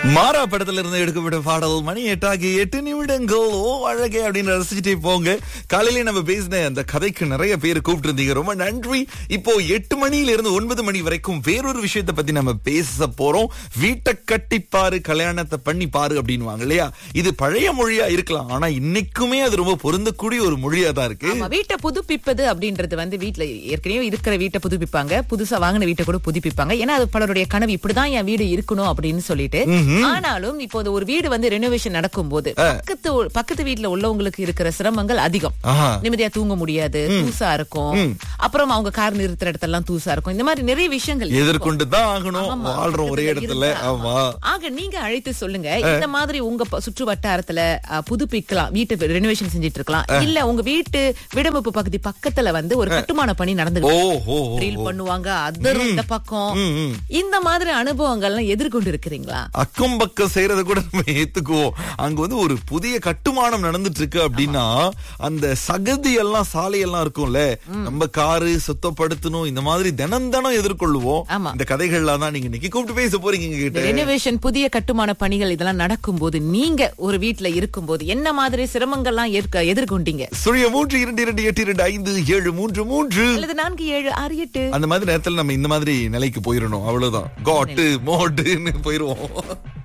மாறா படத்துல இருந்து எடுக்கப்பட்ட பாடல் மணி எட்டாகி எட்டு நிமிடங்கள் ஓ அழகே அப்படின்னு ரசிச்சுட்டே போங்க காலையில நம்ம பேசின அந்த கதைக்கு நிறைய பேர் கூப்பிட்டு இருந்தீங்க ரொம்ப நன்றி இப்போ எட்டு மணியில இருந்து ஒன்பது மணி வரைக்கும் வேறொரு விஷயத்தை பத்தி நம்ம பேச போறோம் வீட்டை கட்டி பாரு கல்யாணத்தை பண்ணி பாரு அப்படின்னுவாங்க இல்லையா இது பழைய மொழியா இருக்கலாம் ஆனா இன்னைக்குமே அது ரொம்ப பொருந்தக்கூடிய ஒரு மொழியா தான் இருக்கு ஆமா வீட்டை புதுப்பிப்பது அப்படின்றது வந்து வீட்ல ஏற்கனவே இருக்கிற வீட்டை புதுப்பிப்பாங்க புதுசா வாங்கின வீட்டை கூட புதுப்பிப்பாங்க ஏன்னா அது பலருடைய கனவு இப்படிதான் என் வீடு இருக்கணும் அப்படின்னு சொல்லிட்டு ஆனாலும் இப்போ ஒரு வீடு வந்து ரெனோவேஷன் நடக்கும் போது பக்கத்து பக்கத்து வீட்டுல உள்ளவங்களுக்கு இருக்கிற சிரமங்கள் அதிகம் ஆஹா. நிம்மதியா தூங்க முடியாது தூசா இருக்கும் அப்புறம் அவங்க கார் நிறுத்துற இடத்தெல்லாம் தூசா இருக்கும் இந்த மாதிரி நிறைய விஷயங்கள் இருக்கும். எதிர்கொண்டு தான் ஆகணும் ஆமா, வாழ்றோம் ஒரே பக்கத்துல இடத்துல இருந்தா, ஆமா ஆக நீங்க அழைத்து சொல்லுங்க இந்த மாதிரி உங்க ப- சுற்று வட்டாரத்துல அ, புதுப்பிக்கலாம் வீட்டு ரெனோவேஷன் செஞ்சிட்டு இருக்கலாம் இல்ல உங்க வீட்டு விடமுப்பு பகுதி பக்கத்துல வந்து ஒரு கட்டுமான பணி நடந்து ஓ ஓ ஓ, ட்ரில் பண்ணுவாங்க அதர் இந்த பக்கம் ம், ம். இந்த மாதிரி அனுபவங்கள்லாம் எதிர்கொண்டு இருக்கிறீங்களா அக்கம் பக்கம் செய்யறத கூட நம்ம ஏத்துக்குவோம் அங்க வந்து ஒரு புதிய கட்டுமானம் நடந்துட்டு இருக்கு அப்படின்னா அந்த சகதி எல்லாம் சாலையெல்லாம் இருக்கும்ல நம்ம காரு சுத்தப்படுத்தணும் இந்த மாதிரி தினம் தினம் எதிர்கொள்ளுவோம் ஆமா. இந்த கதைகள்லாம் தான் நீங்க இன்னைக்கு கூப்பிட்டு பேச போறீங்க எங்க கிட்ட ரெனோவேஷன் புதிய கட்டுமான பணிகள் இதெல்லாம் நடக்கும்போது நீங்க ஒரு வீட்டுல இருக்கும்போது என்ன மாதிரி சிரமங்கள்லாம் ஏற்க எதிர்கொண்டீங்க சுழிய மூன்று இரண்டு இரண்டு எட்டு இரண்டு ஐந்து ஏழு மூன்று மூன்று அல்லது நான்கு ஏழு ஆறு எட்டு அந்த மாதிரி நேரத்துல நம்ம இந்த மாதிரி நிலைக்கு போயிடணும் அவ்வளவுதான் காட்டு மோட்டுன்னு போயிருவோம்